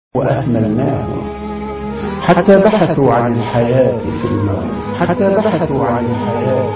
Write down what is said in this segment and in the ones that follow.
وأهملناهم حتى بحثوا عن الحياة في الموت حتى بحثوا عن الحياة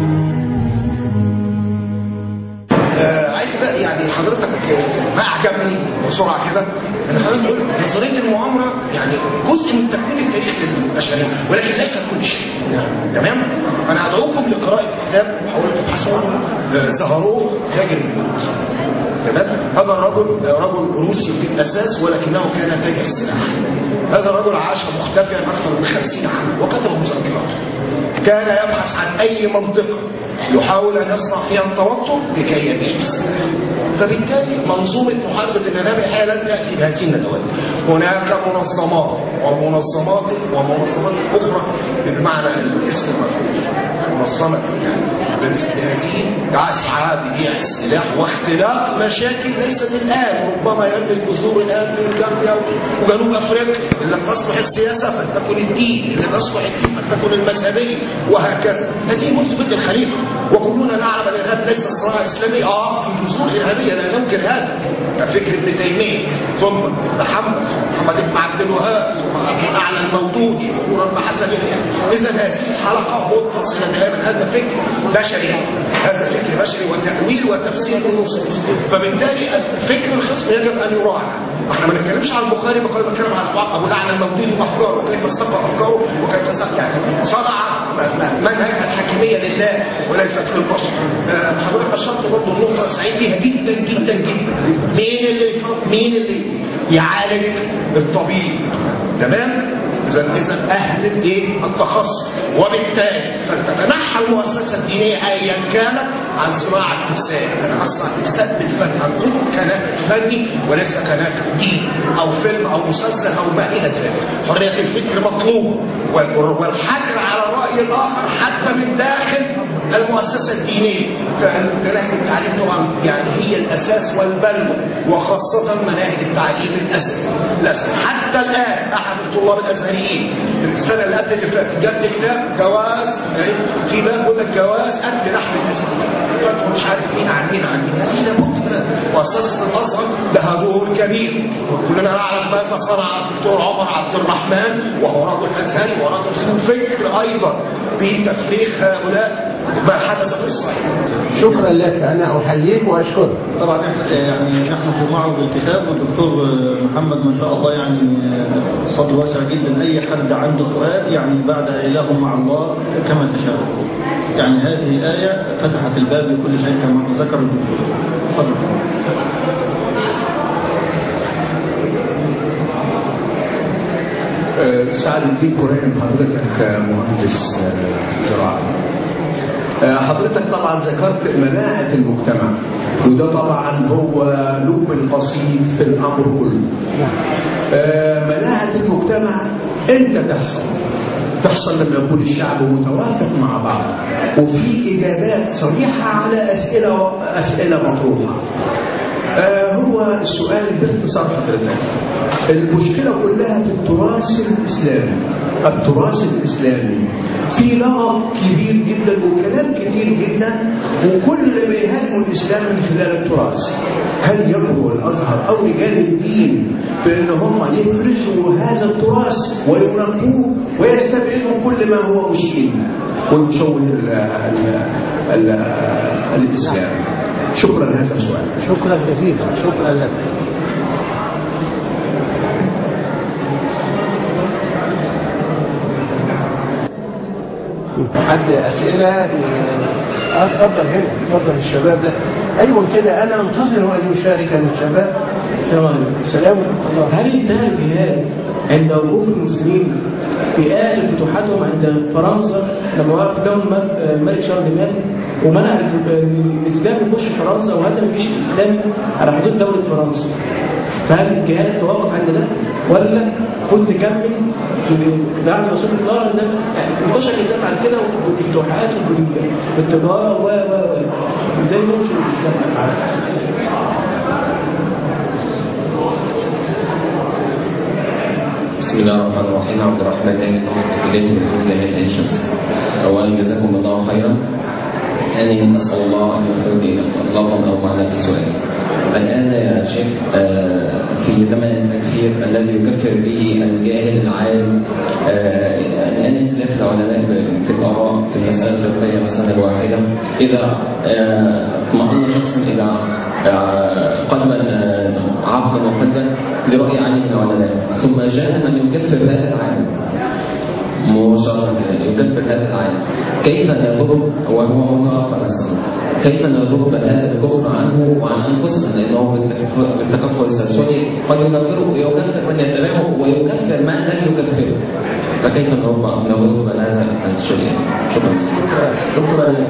آه، عايز بقى يعني حضرتك آه، ما اعجبني بسرعه كده ان حضرتك قلت نظريه المؤامره يعني جزء من تكوين التاريخ للبشريه ولكن ليس كل شيء تمام انا ادعوكم لقراءه كتاب حاولت تبحثوا عنه آه، زهروف تاجر الموت تمام هذا الرجل آه، رجل روسي في الاساس ولكنه كان تاجر سلاح هذا الرجل عاش مختفيا اكثر من 50 عاما وكتب مذكراته كان يبحث عن اي منطقه يحاول ان يصنع فيها التوتر لكي يبيع السلاح فبالتالي منظومة محاربة الإرهاب هي لن تأتي بهذه الندوات هناك منظمات ومنظمات ومنظمات أخرى بمعنى الاسم المفهوم منظمة يعني هذه تسعى ببيع السلاح واختلاق مشاكل ليست الآن ربما يرمي الجذور الآن من جامبيا وجنوب أفريقيا إن لم تصلح السياسة فلتكن الدين إن لم تصلح الدين فلتكن المذهبية وهكذا هذه منذ بدء الخليفة وكلنا نعلم أن الإرهاب ليس صراع إسلامي آه في جذور إرهابية لا ننكر هذا كفكر ابن تيمية ثم محمد محمد بن عبد الوهاب ثم أبو أعلى المودودي ونور بن حسن إذا هذه الحلقة متصلة دائما هذا فكر بشري هذا فكر بشري وتأويل وتفسير النصوص فبالتالي فكر الخصم يجب أن يراعى احنا ما نتكلمش عن البخاري بقدر ما نتكلم عن ابو الاعلى المودودي وافكاره وكيف استقى افكاره وكيف استقى يعني صنع منهج الحاكميه لله وليست للبشر آه، حضرتك اشرت برضه النقطه سعيد بيها جدا جدا جدا مين اللي مين اللي يعالج الطبيب تمام اذا اذا اهل الايه التخصص وبالتالي فتتنحى المؤسسه الدينيه ايا كانت عن صناعه التمثال انا اصنع تمثال بالفن انقذه كناكد فني وليس كناكد دين او فيلم او مسلسل او ما الى ذلك حريه الفكر مطلوبه وال- والحجر على الراي الاخر حتى من داخل المؤسسه الدينيه فمناهج التعليم طبعا يعني هي الاساس والبلوى وخاصه مناهج التعليم الازهري للاسف حتى الان احد الطلاب الازهريين السنه اللي قبل اللي فاتت جاب لي كتاب جواز إيه؟ في باب يقول لك جواز اكل لحم الازهر فتوى مش عارف مين عن مين عن مين هذه لابد منها مؤسسه الازهر لها دور كبير كلنا نعلم ماذا صنع الدكتور عمر عبد الرحمن وهو رجل ازهري ورجل ذو فكر ايضا بتفريغ هؤلاء ما حدث في الصعيد شكرا لك أنا أحييك وأشكرك طبعا احنا يعني نحن في معرض الكتاب والدكتور محمد ما شاء الله يعني صدر واسع جدا اي حد عنده سؤال يعني بعد اله مع الله كما تشاء يعني هذه الآية فتحت الباب لكل شيء كما ذكر الدكتور تفضل آه، سعد الدين كريم حضرتك آه، مهندس آه، زراعة آه، حضرتك طبعا ذكرت مناعة المجتمع وده طبعا هو لب القصيد في الأمر كله آه، مناعة المجتمع امتى تحصل تحصل لما يكون الشعب متوافق مع بعض وفي إجابات صريحة على أسئلة أسئلة مطروحة آه هو السؤال باختصار حضرتك المشكلة كلها في التراث الإسلامي التراث الإسلامي في لغط كبير جدا وكلام كتير جدا وكل ما يهاجم الإسلام من خلال التراث هل يقوى الأزهر أو رجال الدين في أن هم يفرزوا هذا التراث وينقوه ويستبعدوا كل ما هو مشين ويشوه ال- ال- ال- الإسلام شكرا هذا السؤال شكرا جزيلا شكرا لك حد أسئلة آه، اتفضل هنا اتفضل الشباب ده أيوة كده أنا أنتظر أن يشارك الشباب السلام عليكم السلام ورحمة الله هل انتهى الجهاد عند وقوف المسلمين في آخر فتوحاتهم عند فرنسا لما وقف لهم الملك- الملك شارلمان ومنع ال- الإسلام يخش فرنسا وهدم الجيش الإسلامي على حدود دولة فرنسا فهل الجهاد توقف عند ده ولا كنت تكمل بعد رسول الله ده يعني انتشر الإسلام بعد كده بالفتوحات وبال- بالتجارة و و و ازاي ننشر الإسلام بسم الله الرحمن الرحيم عبد الرحمن آية كلية العلوم جامعة عين شمس أولا جزاكم الله خيرا ثانيا أسأل الله أن يغفر لي إطلاقا أو معنى في سؤالي الآن يا شيخ آه، في زمن التكفير الذي يكفر به الجاهل العالم آه، الآن اختلاف العلماء ب- في الآراء في المسألة الفقهية مثلا الواحدة إذا آه، اطمأن شخص إلى آه، قلبا آه، عقلا وقلبا لرأي عالم من العلماء ثم جاء من يكفر هذا العالم مباشرة يكفر هذا العالم كيف نضرب وهو متوفى مثلا كيف نضرب هذا الكفر عنه وعن انفسنا لانه بالتكفر, بالتكفر السلسلي قد يكفره ويكفر من يتبعه ويكفر من لم يكفره فكيف نضرب نضرب هذا الشيء شكرا شكرا لك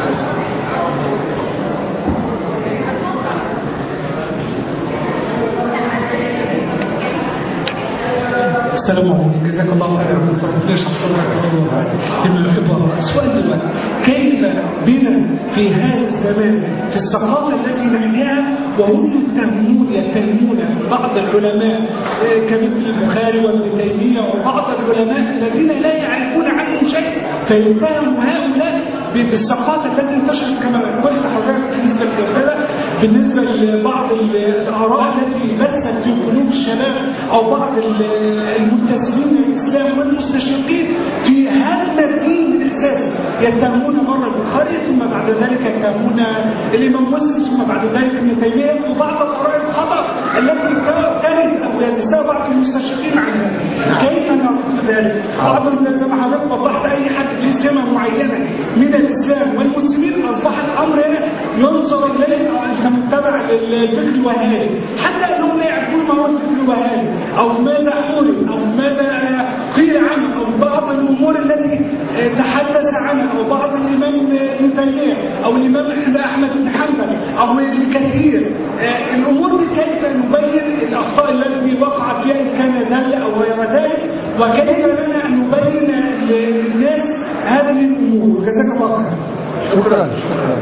السلام عليكم جزاك الله خيرا دكتور ليش صدرك برضه ابن الحب السؤال دلوقتي كيف بنا في هذا الزمان في الثقافه التي نحياها وهم يتهمون يتهمون بعض العلماء آه، كمثل البخاري وابن تيميه وبعض العلماء الذين لا يعرفون عنهم شيء فيتهم هؤلاء ب- بالثقافه التي انتشرت كما قلت حضرتك بالنسبه للكفاله بالنسبه لبعض ال- الاراء التي بثت في قلوب الشباب او بعض ال- المنتسبين للاسلام والمستشرقين في هدم الدين من اساسه يتهمون مره البخاري ثم بعد ذلك يتهمون الامام مسلم ثم بعد ذلك ابن تيميه وبعض الاراء الخطا التي ترد او يتساءل بعض المستشرقين عنها كيف نرد ذلك؟ بعض زي ما حضرتك وضحت اي حد في سمه معينه من الاسلام والمسلمين اصبح الامر هنا ينظر اليه كمتبع للفكر الوهابي حتى انهم لا يعرفون ما هو الفكر الوهابي او ماذا حورب او ماذا قيل عنه او بعض الامور التي تحدث عنها او بعض الامام ابن تيميه او الامام احمد بن حنبل او ابن كثير آه، الامور دي كيف نبين الاخطاء التي وقع فيها ان كان ذل او غير ذلك وكيف لنا ان نبين للناس هذه الامور جزاك الله خيرا شكرا شكرا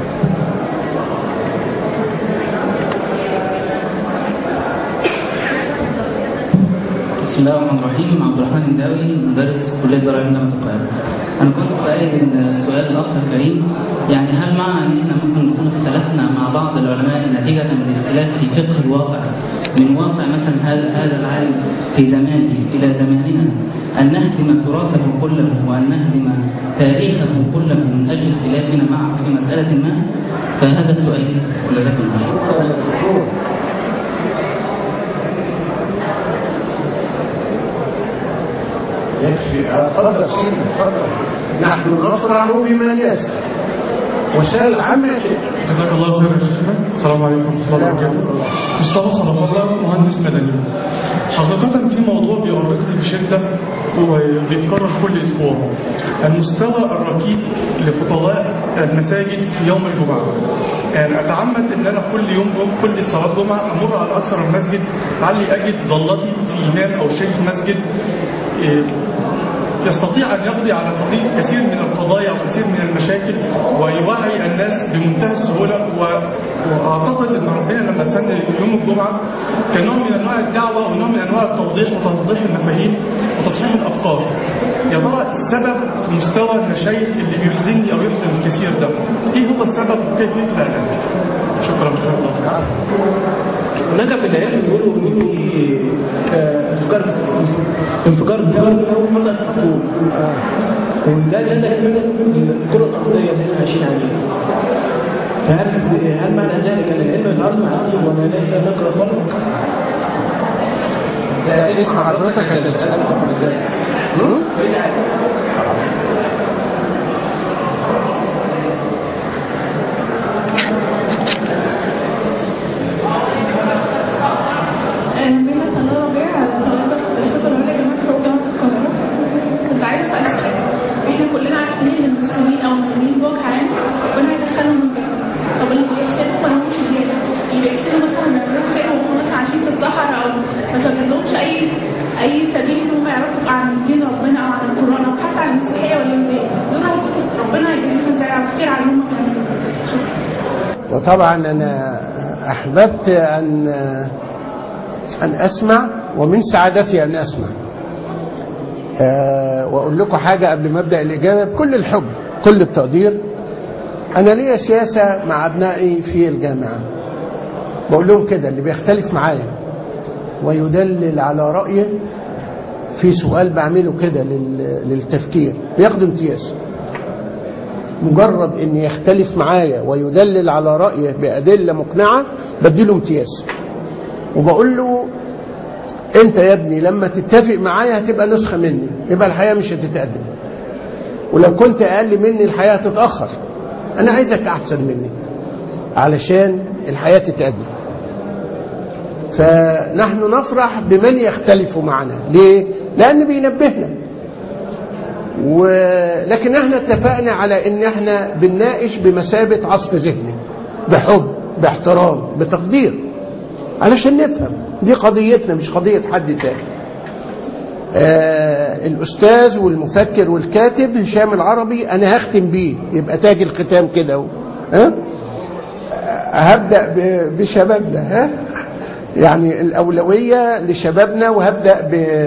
بسم الله الرحمن الرحيم عبد الرحمن الداوي مدرس كليه زراعه جامعه القاهره. انا كنت بقلب من سؤال الاخ الكريم يعني هل معنى ان احنا ممكن نكون اختلفنا مع بعض العلماء نتيجه من الاختلاف في فقه الواقع من واقع مثلا هذا هذا العالم في زمانه الى زماننا ان نهدم تراثه كله وان نهدم تاريخه كله من اجل اختلافنا معه في مساله ما فهذا السؤال جزاكم الله خيرا. يكفي اتفضل سيدي اتفضل نحن نفرح بمن يسأل وسال عما شئت جزاك الله خيرا يا شيخنا السلام عليكم ورحمه الله وبركاته مصطفى صلاح الله مهندس مدني حقيقة في موضوع بيؤرقني بشدة وبيتكرر كل أسبوع المستوى الركيك لفضلاء المساجد في يوم الجمعة يعني أتعمد إن أنا كل يوم كل صلاة جمعة أمر على أكثر من مسجد لعلي أجد ضلتي في إمام أو شيخ مسجد إيه، يستطيع أن يقضي على قضية كثير من القضايا وكثير من المشاكل ويوعي الناس بمنتهى السهولة و... وأعتقد أن ربنا لما سن يوم الجمعة كنوع من أنواع الدعوة ونوع من أنواع التوضيح وتوضيح المفاهيم وتصحيح الأفكار يا ترى السبب في مستوى المشايخ اللي بيحزنني أو يحزن الكثير ده إيه هو السبب وكيفية العلاج شكرا شكرا الله هناك في العلم بيقولوا ان في آه، انفجار انفجار انفجار فوق حصل فوق وده ده ده الكره الارضيه اللي احنا عايشين عليها فهل هل معنى ذلك ان العلم يتعارض مع العقل وما ليس نقرا خلق؟ لا اسم حضرتك اللي سألت هم؟ منى طلال ربيع طالبة في الدراسات العليا جامعة حقوق جامعة القاهرة كنت عايزة أسأل سؤال احنا كلنا عارفين ان المسلمين او المؤمنين بوجه عام ربنا هيدخلهم الجنة طب اللي بيحسنوا ما لهمش زيادة اللي بيحسنوا مثلا بيعملوا خير وهم مثلا عايشين في الصحراء او ما توجدلهمش اي اي سبيل ان هم يعرفوا عن دين ربنا او عن القرآن او حتى عن المسيحية واليهودية دول هيكونوا ربنا هيجزيهم ازاي على الخير على اللي هم بيعملوه شكرا وطبعا أنا أحببت أن أن أسمع ومن سعادتي أن أسمع آه، وأقول لكم حاجة قبل ما أبدأ الإجابة بكل الحب كل التقدير أنا ليا سياسة مع أبنائي في الجامعة بقول لهم كده اللي بيختلف معايا ويدلل على رأيه في سؤال بعمله كده لل- للتفكير بياخد امتياز مجرد ان يختلف معايا ويدلل على رأيه بأدلة مقنعة بديله امتياز وبقول له انت يا ابني لما تتفق معايا هتبقى نسخة مني يبقى الحياة مش هتتقدم ولو كنت اقل مني الحياة هتتأخر انا عايزك احسن مني علشان الحياة تتقدم فنحن نفرح بمن يختلف معنا ليه لان بينبهنا و... لكن احنا اتفقنا على ان احنا بنناقش بمثابة عصف ذهني بحب باحترام بتقدير علشان نفهم دي قضيتنا مش قضية حد تاني آه الأستاذ والمفكر والكاتب هشام العربي أنا هختم بيه يبقى تاج الختام كده اهو. ها آه، هبدأ ب- بشبابنا ها يعني الأولوية لشبابنا وهبدأ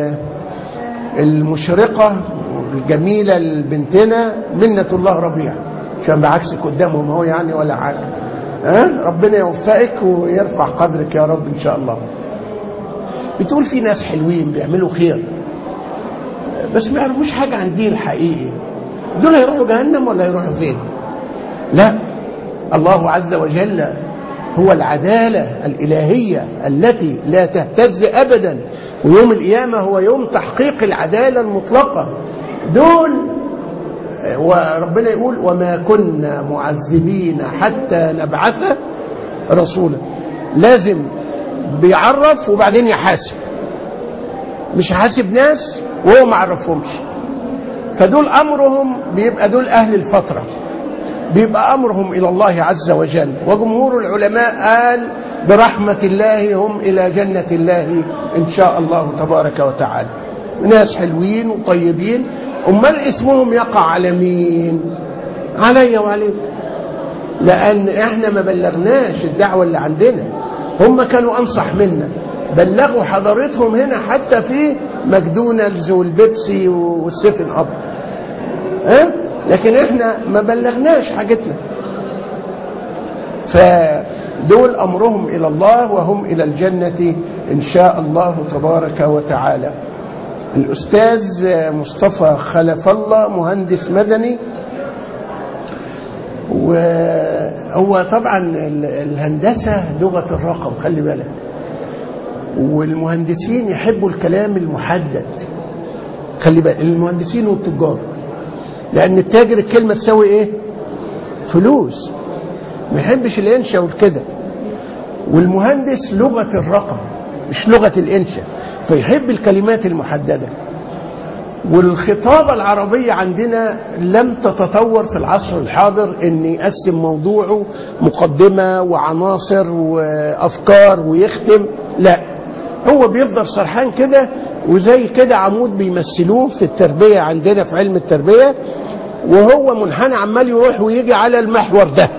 بالمشرقة الجميلة لبنتنا منة الله ربيع عشان بعكسك قدامهم هو يعني ولا حاجة ها ربنا يوفقك ويرفع قدرك يا رب إن شاء الله بتقول في ناس حلوين بيعملوا خير بس ما يعرفوش حاجة عن دين حقيقي دول هيروحوا جهنم ولا هيروحوا فين لا الله عز وجل هو العدالة الإلهية التي لا تهتز أبدا ويوم القيامة هو يوم تحقيق العدالة المطلقة دول وربنا يقول وما كنا معذبين حتى نبعث رسولا لازم بيعرف وبعدين يحاسب مش حاسب ناس وهو ما عرفهمش فدول امرهم بيبقى دول اهل الفتره بيبقى امرهم الى الله عز وجل وجمهور العلماء قال برحمه الله هم الى جنه الله ان شاء الله تبارك وتعالى ناس حلوين وطيبين امال اسمهم يقع على مين علي وعليك لان احنا ما بلغناش الدعوه اللي عندنا هم كانوا انصح منا بلغوا حضارتهم هنا حتى في ماكدونالدز والبيبسي والسيفن اب ها لكن احنا ما بلغناش حاجتنا فدول امرهم الى الله وهم الى الجنه ان شاء الله تبارك وتعالى الاستاذ مصطفى خلف الله مهندس مدني وهو طبعا ال- الهندسه لغه الرقم خلي بالك والمهندسين يحبوا الكلام المحدد خلي بالك المهندسين والتجار لان التاجر الكلمه تساوي ايه فلوس ما يحبش الانشا والكده والمهندس لغه الرقم مش لغه الانشا فيحب الكلمات المحدده والخطابة العربية عندنا لم تتطور في العصر الحاضر ان يقسم موضوعه مقدمة وعناصر وافكار ويختم لا هو بيفضل سرحان كده وزي كده عمود بيمثلوه في التربية عندنا في علم التربية وهو منحنى عمال يروح ويجي على المحور ده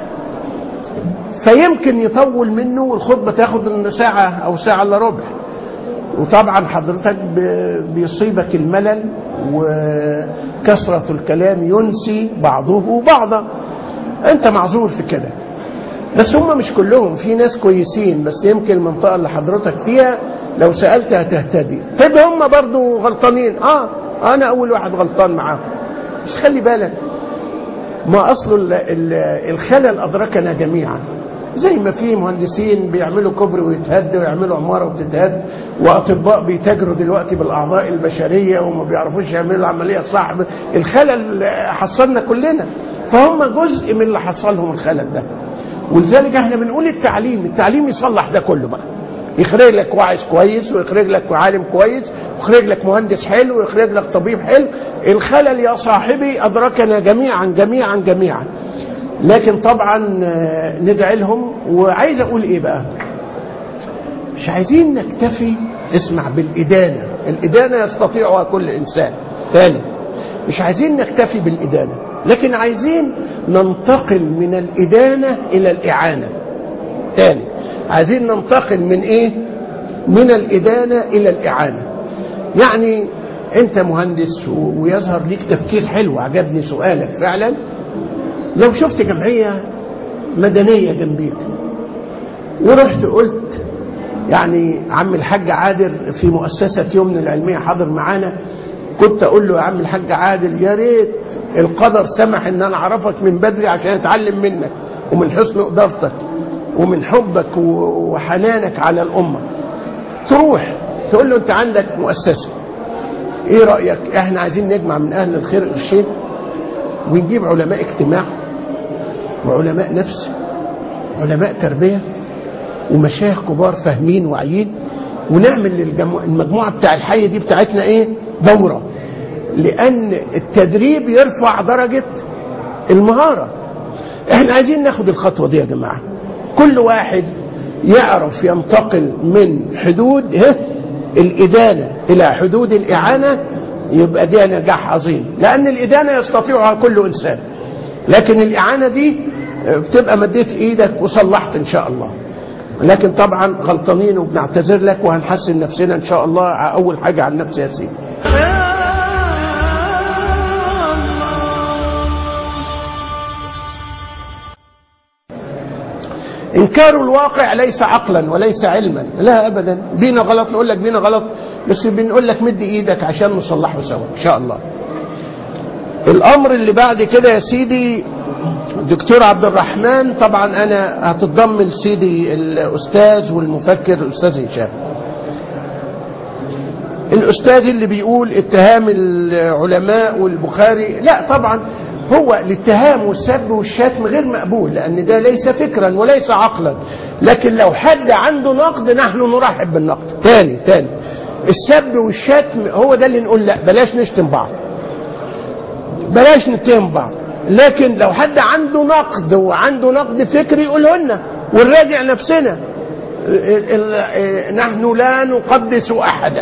فيمكن يطول منه والخطبة تاخد ساعة أو ساعة إلا ربع وطبعا حضرتك ب- بيصيبك الملل وكثرة الكلام ينسي بعضه بعضا أنت معذور في كده بس هم مش كلهم في ناس كويسين بس يمكن المنطقة اللي حضرتك فيها لو سألت هتهتدي طيب هم برضو غلطانين اه انا اول واحد غلطان معاهم بس خلي بالك ما اصل ال- ال- الخلل ادركنا جميعا زي ما في مهندسين بيعملوا كوبري ويتهد ويعملوا عماره وتتهد واطباء بيتاجروا دلوقتي بالاعضاء البشريه وما بيعرفوش يعملوا عمليه صح الخلل حصلنا كلنا فهم جزء من اللي حصلهم الخلل ده ولذلك احنا بنقول التعليم التعليم يصلح ده كله بقى يخرج لك واعظ كويس ويخرج لك عالم كويس ويخرج لك مهندس حلو ويخرج لك طبيب حلو الخلل يا صاحبي أدركنا جميعا جميعا جميعا لكن طبعا آه، ندعي لهم وعايز أقول إيه بقى مش عايزين نكتفي اسمع بالإدانة الإدانة يستطيعها كل إنسان تاني مش عايزين نكتفي بالإدانة لكن عايزين ننتقل من الإدانة إلى الإعانة تاني عايزين ننتقل من إيه من الإدانة إلى الإعانة يعني أنت مهندس و- ويظهر ليك تفكير حلو عجبني سؤالك فعلا لو شفت جمعية مدنية جنبيك ورحت قلت يعني عم الحاج عادل في مؤسسة يومنا العلمية حاضر معانا كنت أقول له يا عم الحاج عادل يا ريت القدر سمح إن أنا أعرفك من بدري عشان أتعلم منك ومن حسن قدرتك ومن حبك و- وحنانك على الأمة تروح تقول له أنت عندك مؤسسة إيه رأيك إحنا عايزين نجمع من أهل الخير قرشين ونجيب علماء اجتماع وعلماء نفس علماء تربية ومشايخ كبار فاهمين واعيين ونعمل للجمو- المجموعة بتاع الحي دي بتاعتنا ايه دورة لأن التدريب يرفع درجة المهارة احنا عايزين ناخد الخطوة دي يا جماعة كل واحد يعرف ينتقل من حدود ها الإدانة إلى حدود الإعانة يبقى ده نجاح عظيم لأن الإدانة يستطيعها كل إنسان لكن الإعانة دي بتبقى مديت إيدك وصلحت إن شاء الله لكن طبعا غلطانين وبنعتذر لك وهنحسن نفسنا إن شاء الله أول حاجة عن نفسي يا سيدي انكار الواقع ليس عقلا وليس علما لا ابدا بينا غلط نقول لك بينا غلط بس بنقول لك مد ايدك عشان نصلحه سوا ان شاء الله الامر اللي بعد كده يا سيدي الدكتور عبد الرحمن طبعا انا هتتضمن سيدي الاستاذ والمفكر الاستاذ هشام الاستاذ اللي بيقول اتهام العلماء والبخاري لا طبعا هو الاتهام والسب والشتم غير مقبول لان ده ليس فكرا وليس عقلا لكن لو حد عنده نقد نحن نرحب بالنقد تاني تاني السب والشتم هو ده اللي نقول لا بلاش نشتم بعض بلاش نتهم بعض لكن لو حد عنده نقد وعنده نقد فكري يقوله لنا ونراجع نفسنا ال- ال- نحن لا نقدس احدا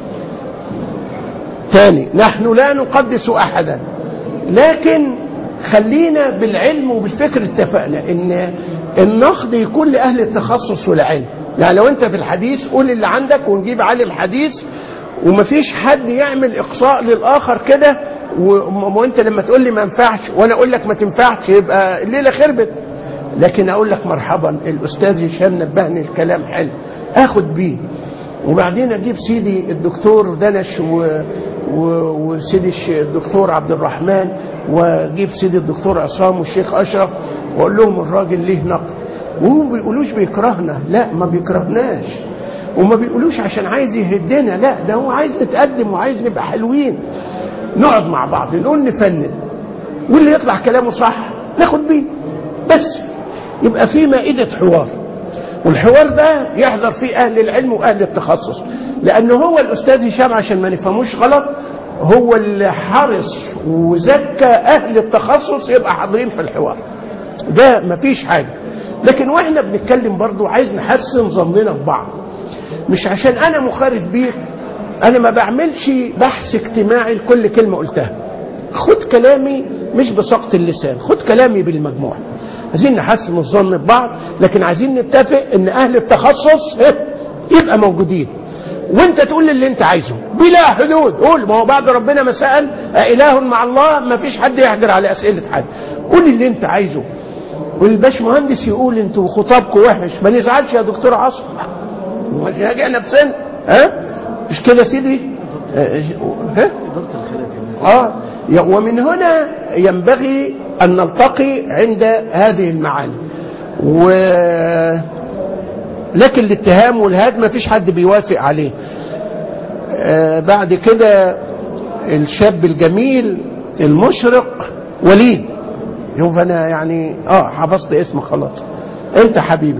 تاني نحن لا نقدس احدا لكن خلينا بالعلم وبالفكر اتفقنا ان النقد يكون لاهل التخصص والعلم يعني لو انت في الحديث قول اللي عندك ونجيب عالم حديث ومفيش حد يعمل اقصاء للاخر كده و- وانت لما تقول لي ما ينفعش وانا اقول لك ما تنفعش يبقى الليله خربت لكن اقول لك مرحبا الاستاذ هشام نبهني الكلام حلو اخد بيه وبعدين اجيب سيدي الدكتور دنش و... و... وسيدي الش- الدكتور عبد الرحمن واجيب سيدي الدكتور عصام والشيخ اشرف واقول لهم الراجل ليه نقد وهم ما بيقولوش بيكرهنا لا ما بيكرهناش وما بيقولوش عشان عايز يهدنا لا ده هو عايز نتقدم وعايز نبقى حلوين نقعد مع بعض نقول نفند واللي يطلع كلامه صح ناخد بيه بس يبقى في مائدة حوار والحوار ده يحضر فيه أهل العلم وأهل التخصص لأنه هو الأستاذ هشام عشان ما نفهموش غلط هو اللي حرص وزكى أهل التخصص يبقى حاضرين في الحوار ده مفيش حاجة لكن واحنا بنتكلم برضو عايز نحسن ظننا ببعض مش عشان انا مخالف بيك انا ما بعملش بحث اجتماعي لكل كلمة قلتها خد كلامي مش بسقط اللسان خد كلامي بالمجموع عايزين نحسن الظن ببعض لكن عايزين نتفق ان اهل التخصص اه، يبقى موجودين وانت تقول اللي انت عايزه بلا حدود قول ما هو بعد ربنا ما سأل أإله مع الله ما فيش حد يحجر على أسئلة حد قول اللي انت عايزه والباش مهندس يقول انتوا خطابكم وحش ما نزعلش يا دكتور عاصم مش راجع نفسنا ها مش كده يا سيدي اه، ها اه ي- ومن هنا ينبغي ان نلتقي عند هذه المعاني و لكن الاتهام والهاد ما فيش حد بيوافق عليه آه بعد كده الشاب الجميل المشرق وليد شوف انا يعني اه حفظت اسمه خلاص انت حبيبي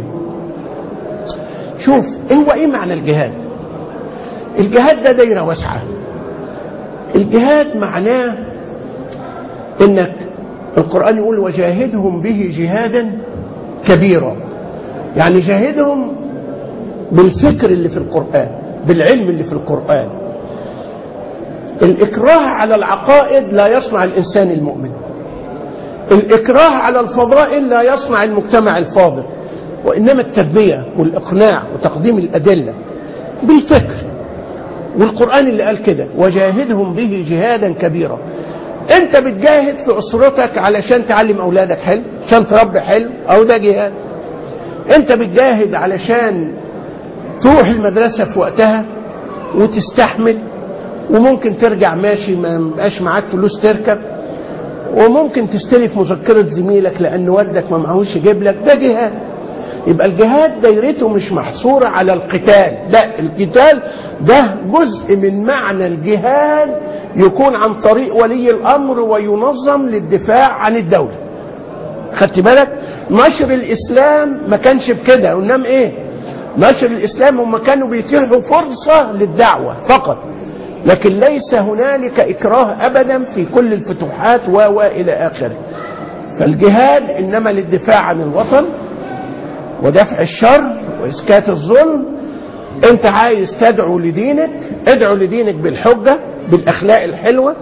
شوف هو ايه معنى الجهاد الجهاد ده دايره واسعه الجهاد معناه انك القران يقول وجاهدهم به جهادا كبيرا يعني جاهدهم بالفكر اللي في القران بالعلم اللي في القران الاكراه على العقائد لا يصنع الانسان المؤمن الإكراه على الفضائل لا يصنع المجتمع الفاضل وإنما التربية والإقناع وتقديم الأدلة بالفكر والقرآن اللي قال كده وجاهدهم به جهادا كبيرا أنت بتجاهد في أسرتك علشان تعلم أولادك حلو عشان تربي حلو أو ده جهاد انت بتجاهد علشان تروح المدرسة في وقتها وتستحمل وممكن ترجع ماشي ما بقاش معاك فلوس تركب وممكن تستلف مذكرة زميلك لأن والدك ما معهوش يجيب لك ده جهاد يبقى الجهاد دايرته مش محصورة على القتال لا القتال ده جزء من معنى الجهاد يكون عن طريق ولي الأمر وينظم للدفاع عن الدولة خدت بالك نشر الإسلام ما كانش بكده وإنما إيه نشر الإسلام هم كانوا بيتيحوا فرصة للدعوة فقط لكن ليس هنالك إكراه أبدا في كل الفتوحات و وإلى آخره فالجهاد إنما للدفاع عن الوطن ودفع الشر وإسكات الظلم أنت عايز تدعو لدينك ادعو لدينك بالحجة بالأخلاق الحلوة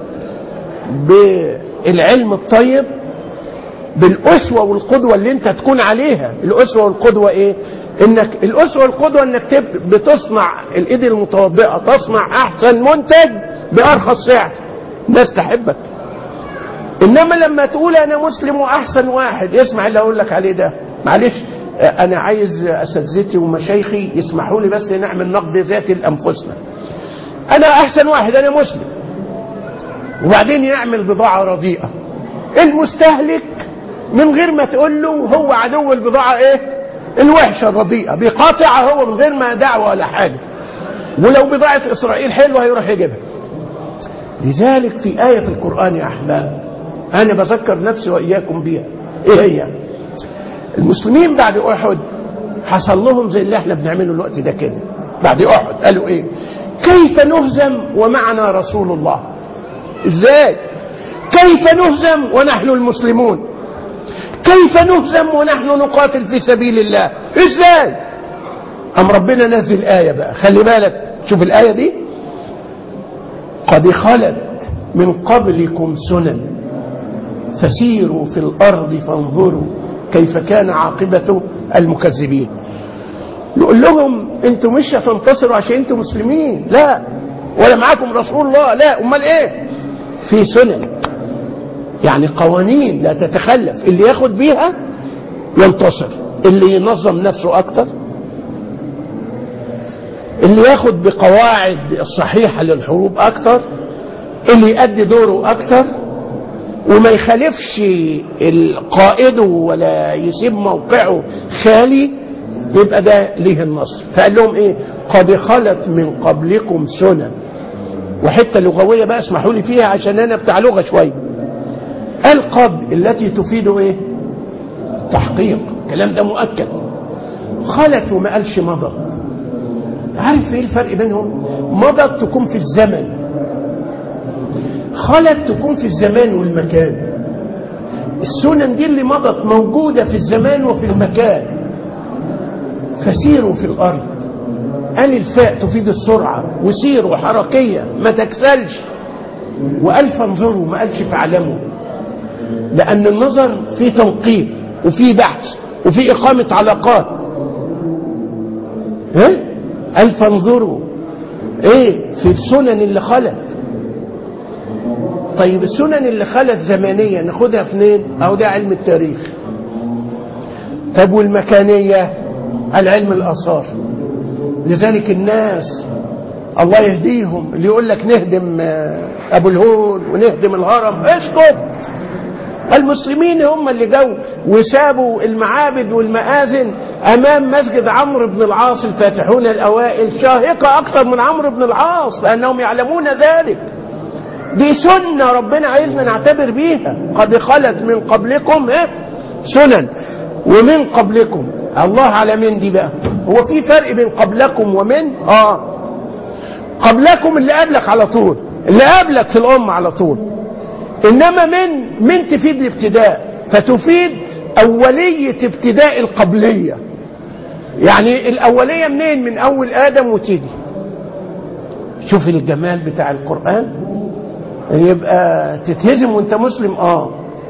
بالعلم الطيب بالأسوة والقدوة اللي أنت تكون عليها الأسوة والقدوة إيه انك الاسوه والقدوه انك تب- بتصنع الايد المتوضئه تصنع احسن منتج بارخص سعر الناس تحبك انما لما تقول انا مسلم واحسن واحد اسمع اللي اقول لك عليه ده معلش انا عايز اساتذتي ومشايخي يسمحوا لي بس نعمل نقد ذاتي لانفسنا انا احسن واحد انا مسلم وبعدين يعمل بضاعه رديئه المستهلك من غير ما تقول له هو عدو البضاعه ايه الوحشه الرديئه بيقاطعها هو من غير ما دعوه ولا حاجه ولو بضاعه اسرائيل حلوه هيروح يجيبها لذلك في ايه في القران يا احباب انا بذكر نفسي واياكم بيها ايه هي المسلمين بعد احد حصل لهم زي اللي احنا بنعمله الوقت ده كده بعد احد قالوا ايه كيف نهزم ومعنا رسول الله ازاي كيف نهزم ونحن المسلمون كيف نهزم ونحن نقاتل في سبيل الله ازاي ام ربنا نزل آية بقى خلي بالك شوف الآية دي قد خلت من قبلكم سنن فسيروا في الأرض فانظروا كيف كان عاقبة المكذبين يقول لهم انتوا مش هتنتصروا عشان انتوا مسلمين لا ولا معاكم رسول الله لا امال ايه في سنن يعني قوانين لا تتخلف اللي ياخد بيها ينتصر اللي ينظم نفسه اكتر اللي ياخد بقواعد الصحيحة للحروب اكتر اللي يأدي دوره اكتر وما يخالفش قائده ولا يسيب موقعه خالي يبقى ده ليه النصر فقال لهم ايه قد خلت من قبلكم سنن وحته لغويه بقى اسمحوا لي فيها عشان انا بتاع لغه شويه قال قد التي تفيد ايه تحقيق الكلام ده مؤكد خلت وما قالش مضت عارف ايه الفرق بينهم مضت تكون في الزمن خلت تكون في الزمان والمكان السنن دي اللي مضت موجودة في الزمان وفي المكان فسيروا في الأرض قال الفاء تفيد السرعة وسيروا حركية ما تكسلش وقال فانظروا ما قالش فاعلموا لأن النظر فيه تنقيب وفيه بحث وفيه إقامة علاقات ها قال فانظروا ايه في السنن اللي خلت طيب السنن اللي خلت زمانية ناخدها في منين اهو ده علم التاريخ طب والمكانية العلم الآثار لذلك الناس الله يهديهم اللي يقول لك نهدم أبو الهول ونهدم الهرم اسكت المسلمين هم اللي جو وسابوا المعابد والمآذن أمام مسجد عمرو بن العاص الفاتحون الأوائل شاهقة أكثر من عمرو بن العاص لأنهم يعلمون ذلك دي سنة ربنا عايزنا نعتبر بيها قد خلت من قبلكم ايه سنن ومن قبلكم الله على من دي بقى هو في فرق بين قبلكم ومن اه قبلكم اللي قبلك على طول اللي قبلك في الأمة على طول إنما من من تفيد الابتداء فتفيد أولية ابتداء القبلية يعني الأولية منين من أول آدم وتيجي شوف الجمال بتاع القرآن يبقى تتهزم وانت مسلم اه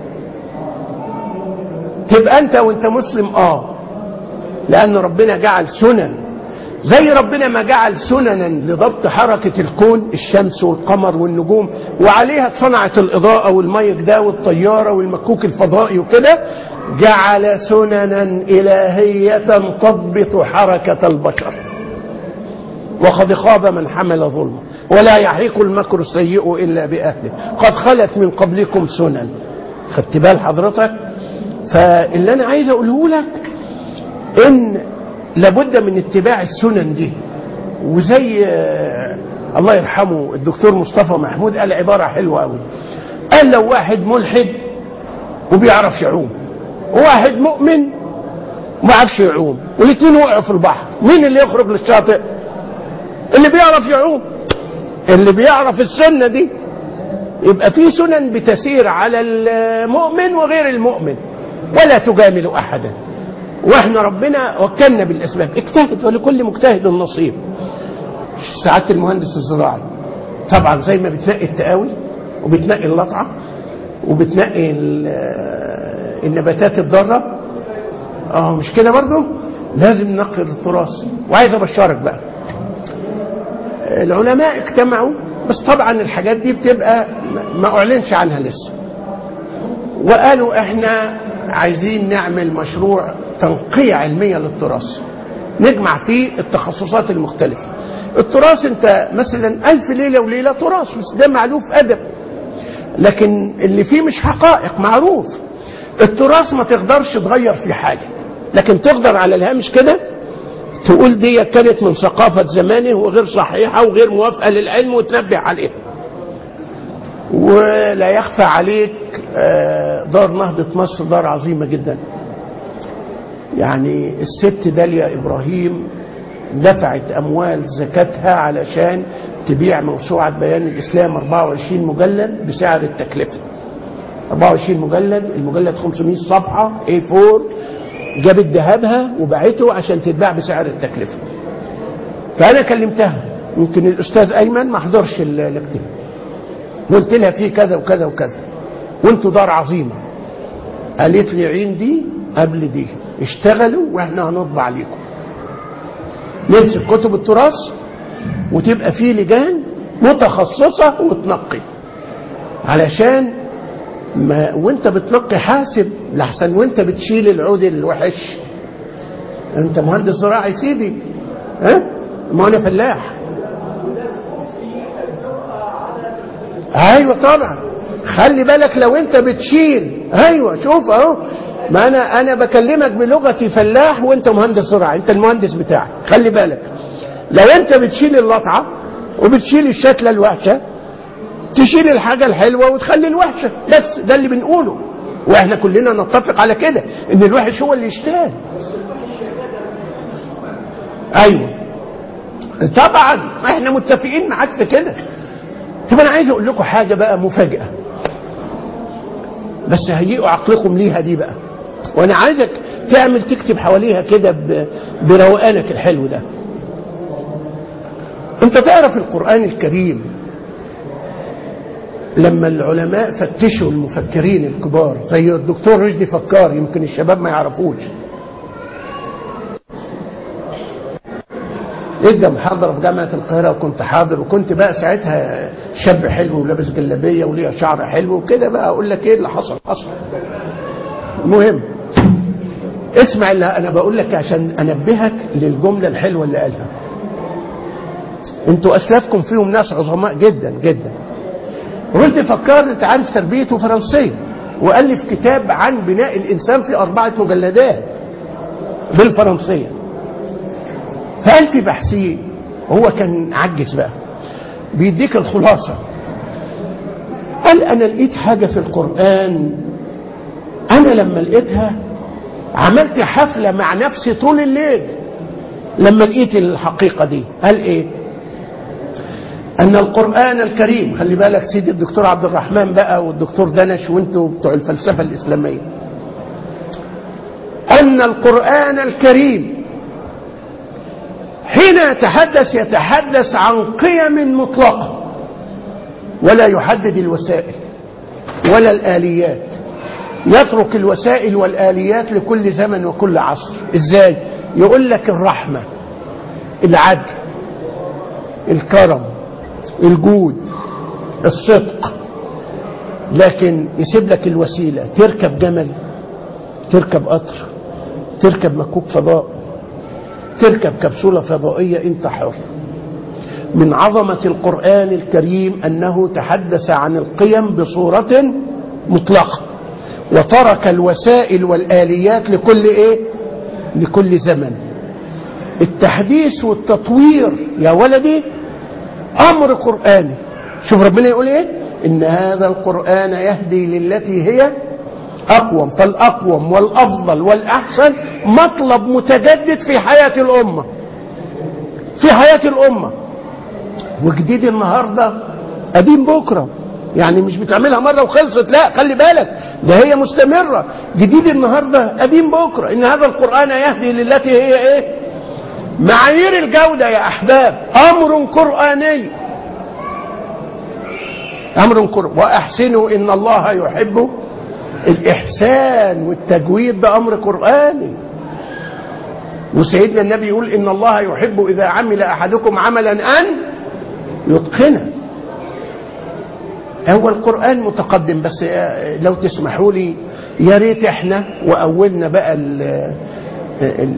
تبقى انت وانت مسلم اه لان ربنا جعل سنن زي ربنا ما جعل سننا لضبط حركة الكون الشمس والقمر والنجوم وعليها صنعت الإضاءة والميك ده والطيارة والمكوك الفضائي وكده جعل سننا إلهية تضبط حركة البشر وقد خاب من حمل ظلما ولا يحيق المكر السيء إلا بأهله قد خلت من قبلكم سنن خدت بال حضرتك فاللي أنا عايز أقوله لك إن لابد من اتباع السنن دي وزي آه، الله يرحمه الدكتور مصطفى محمود قال عبارة حلوة قوي قال لو واحد ملحد وبيعرف يعوم وواحد مؤمن وما عرفش يعوم والاثنين وقعوا في البحر مين اللي يخرج للشاطئ اللي بيعرف يعوم اللي بيعرف السنة دي يبقى في سنن بتسير على المؤمن وغير المؤمن ولا تجامل أحدا واحنا ربنا وكلنا بالأسباب اجتهد ولكل مجتهد نصيب سعادة المهندس الزراعي طبعا زي ما بتنقي التقاوي وبتنقي اللطعة وبتنقي ال- النباتات الضارة اه مش كده برضو لازم ننقي التراث وعايز ابشرك بقى العلماء اجتمعوا بس طبعا الحاجات دي بتبقى ما- ما اعلنش عنها لسه وقالوا احنا عايزين نعمل مشروع تنقية علمية للتراث نجمع فيه التخصصات المختلفة التراث انت مثلا ألف ليلة وليلة تراث بس ده معلوف أدب لكن اللي فيه مش حقائق معروف التراث ما تقدرش تغير فيه حاجة لكن تقدر على الهامش كده تقول دي كانت من ثقافة زمانه وغير صحيحة وغير موافقة للعلم وتنبه عليها ولا يخفى عليك آه، دار نهضة مصر دار عظيمة جدا يعني الست داليا إبراهيم دفعت أموال زكاتها علشان تبيع موسوعة بيان الإسلام 24 مجلد بسعر التكلفة 24 مجلد المجلد 500 صفحة A4 جابت ذهبها وباعته عشان تتباع بسعر التكلفة فأنا كلمتها يمكن الأستاذ أيمن ما حضرش ال- الاجتماع قلت لها في كذا وكذا وكذا وانتوا دار عظيمة قالت لي عين دي قبل دي اشتغلوا واحنا هنطبع عليكم نمسك كتب التراث وتبقى في لجان متخصصة وتنقي علشان ما وانت بتنقي حاسب لحسن وانت بتشيل العود الوحش انت مهندس زراعي سيدي ها ما انا فلاح ايوه طبعا خلي بالك لو انت بتشيل ايوه شوف اهو ما انا انا بكلمك بلغتي فلاح وانت مهندس زراعي انت المهندس بتاعك خلي بالك لو انت بتشيل اللطعه وبتشيل الشتله الوحشه تشيل الحاجه الحلوه وتخلي الوحشه بس ده اللي بنقوله واحنا كلنا نتفق على كده ان الوحش هو اللي يشتغل ايوه طبعا احنا متفقين معاك في كده طب انا عايز اقول لكم حاجه بقى مفاجاه بس هيئوا عقلكم ليها دي بقى وانا عايزك تعمل تكتب حواليها كده ب- بروقانك الحلو ده انت تعرف القران الكريم لما العلماء فتشوا المفكرين الكبار زي الدكتور رشدي فكار يمكن الشباب ما يعرفوش ادى محاضرة في جامعة القاهرة وكنت حاضر وكنت بقى ساعتها شاب حلو ولابس جلابية وليه شعر حلو وكده بقى اقول لك ايه اللي حصل حصل المهم اسمع اللي انا بقول لك عشان انبهك للجملة الحلوة اللي قالها انتوا اسلافكم فيهم ناس عظماء جدا جدا رشدي فكار انت عارف تربيته فرنسية والف كتاب عن بناء الانسان في اربعة مجلدات بالفرنسية فقال في بحثيه هو كان عجز بقى بيديك الخلاصة قال أنا لقيت حاجة في القرآن أنا لما لقيتها عملت حفلة مع نفسي طول الليل لما لقيت الحقيقة دي قال إيه أن القرآن الكريم خلي بالك سيدي الدكتور عبد الرحمن بقى والدكتور دنش وانتوا بتوع الفلسفة الإسلامية أن القرآن الكريم حين يتحدث يتحدث عن قيم مطلقة ولا يحدد الوسائل ولا الآليات يترك الوسائل والآليات لكل زمن وكل عصر ازاي يقول لك الرحمة العدل الكرم الجود الصدق لكن يسيب لك الوسيلة تركب جمل تركب قطر تركب مكوك فضاء تركب كبسولة فضائية انت حر من عظمة القرآن الكريم أنه تحدث عن القيم بصورة مطلقة وترك الوسائل والآليات لكل إيه؟ لكل زمن التحديث والتطوير يا ولدي أمر قرآني شوف ربنا يقول إيه إن هذا القرآن يهدي للتي هي أقوم فالأقوم والأفضل والأحسن مطلب متجدد في حياة الأمة في حياة الأمة وجديد النهاردة قديم بكرة يعني مش بتعملها مرة وخلصت لا خلي بالك ده هي مستمرة جديد النهاردة قديم بكرة إن هذا القرآن يهدي للتي هي إيه معايير الجودة يا أحباب أمر قرآني أمر قرآني وأحسنوا إن الله يحب الإحسان والتجويد ده أمر قرآني وسيدنا النبي يقول إن الله يحب إذا عمل أحدكم عملا أن يتقنه هو القرآن متقدم بس لو تسمحوا لي يا ريت احنا وأولنا بقى ال ال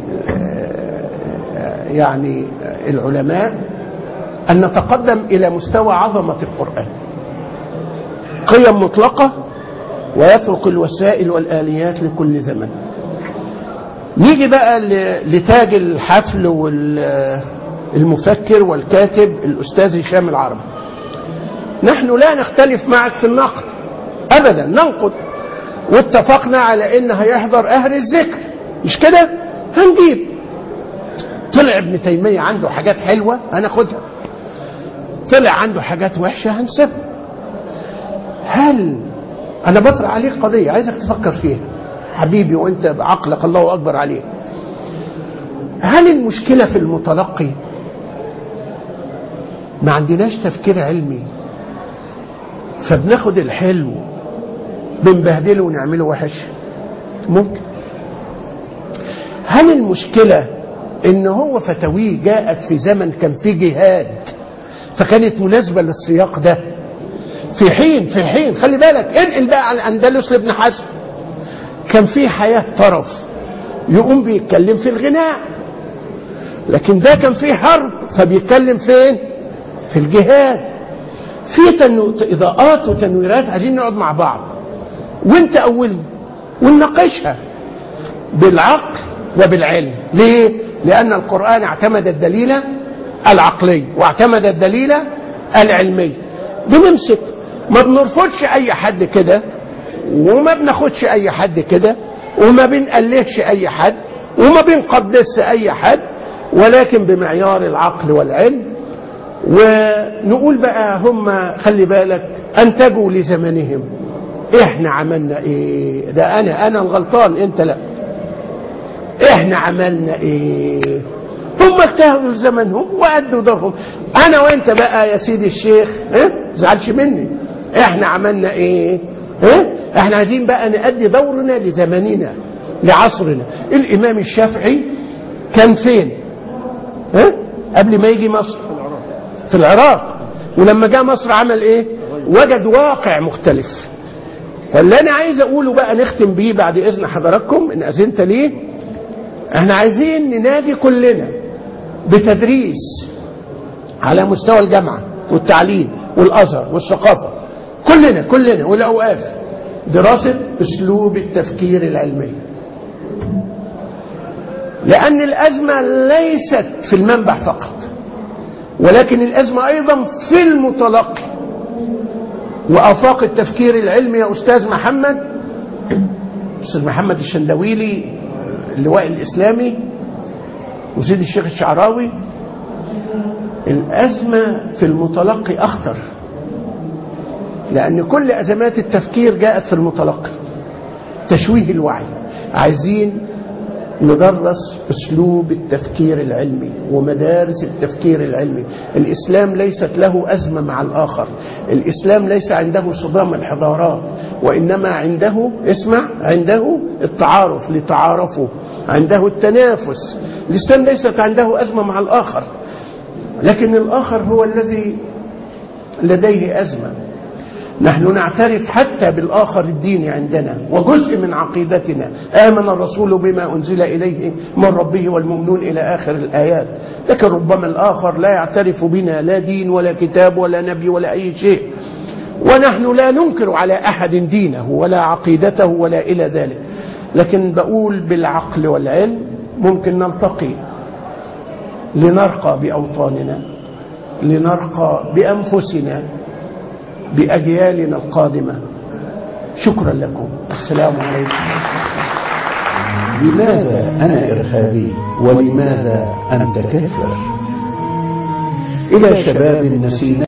يعني العلماء أن نتقدم إلى مستوى عظمة القرآن قيم مطلقة ويترك الوسائل والآليات لكل زمن نيجي بقى لتاج الحفل والمفكر والكاتب الأستاذ هشام العربي نحن لا نختلف معك في النقد أبدا ننقد واتفقنا على إن هيحضر أهل الذكر مش كده هنجيب طلع ابن تيمية عنده حاجات حلوة هناخدها طلع عنده حاجات وحشة هنسيبها هل أنا بطرح عليك قضية عايزك تفكر فيها حبيبي وأنت بعقلك الله أكبر عليه هل المشكلة في المتلقي ما عندناش تفكير علمي فبناخد الحلو بنبهدله ونعمله وحش ممكن هل المشكلة ان هو فتاويه جاءت في زمن كان فيه جهاد فكانت مناسبة للسياق ده في حين في حين خلي بالك انقل بقى على الاندلس لابن حزم كان في حياة طرف يقوم بيتكلم في الغناء لكن ده كان فيه حرب فبيتكلم فين في الجهاد في تنو... اضاءات وتنويرات عايزين نقعد مع بعض وانت اولنا ونناقشها بالعقل وبالعلم ليه لان القران اعتمد الدليل العقلي واعتمد الدليل العلمي بنمسك ما بنرفضش اي حد كده وما بناخدش اي حد كده وما بنقلهش اي حد وما بنقدسش اي حد ولكن بمعيار العقل والعلم ونقول بقى هم خلي بالك انتجوا لزمنهم احنا عملنا ايه ده انا انا الغلطان انت لا احنا عملنا ايه هم اجتهدوا لزمنهم وادوا دورهم انا وانت بقى يا سيدي الشيخ ها زعلش مني احنا عملنا ايه ها احنا عايزين بقى نأدي دورنا لزمننا لعصرنا الامام الشافعي كان فين ها قبل ما يجي مصر في العراق ولما جاء مصر عمل ايه وجد واقع مختلف فاللي انا عايز اقوله بقى نختم بيه بعد اذن حضراتكم ان اذنت ليه احنا عايزين ننادي كلنا بتدريس على مستوى الجامعة والتعليم والازهر والثقافة كلنا كلنا والاوقاف دراسة اسلوب التفكير العلمي لان الازمة ليست في المنبع فقط ولكن الازمة ايضا في المتلقي وافاق التفكير العلمي يا استاذ محمد استاذ محمد الشندويلي اللواء الاسلامي وسيد الشيخ الشعراوي الازمه في المتلقي اخطر لان كل ازمات التفكير جاءت في المتلقي تشويه الوعي عايزين ندرس اسلوب التفكير العلمي ومدارس التفكير العلمي الاسلام ليست له ازمه مع الاخر الاسلام ليس عنده صدام الحضارات وانما عنده اسمع عنده التعارف لتعارفوا عنده التنافس الاسلام ليست عنده ازمه مع الاخر لكن الاخر هو الذي لديه ازمه نحن نعترف حتى بالآخر الديني عندنا وجزء من عقيدتنا آمن الرسول بما أنزل إليه من ربه والمؤمنون إلى آخر الآيات لكن ربما الآخر لا يعترف بنا لا دين ولا كتاب ولا نبي ولا أي شيء ونحن لا ننكر على أحد دينه ولا عقيدته ولا إلى ذلك لكن بقول بالعقل والعلم ممكن نلتقي لنرقى بأوطاننا لنرقى بأنفسنا بأجيالنا القادمة شكرا لكم السلام عليكم لماذا أنا إرهابي ولماذا أنت كافر إلى شباب نسينا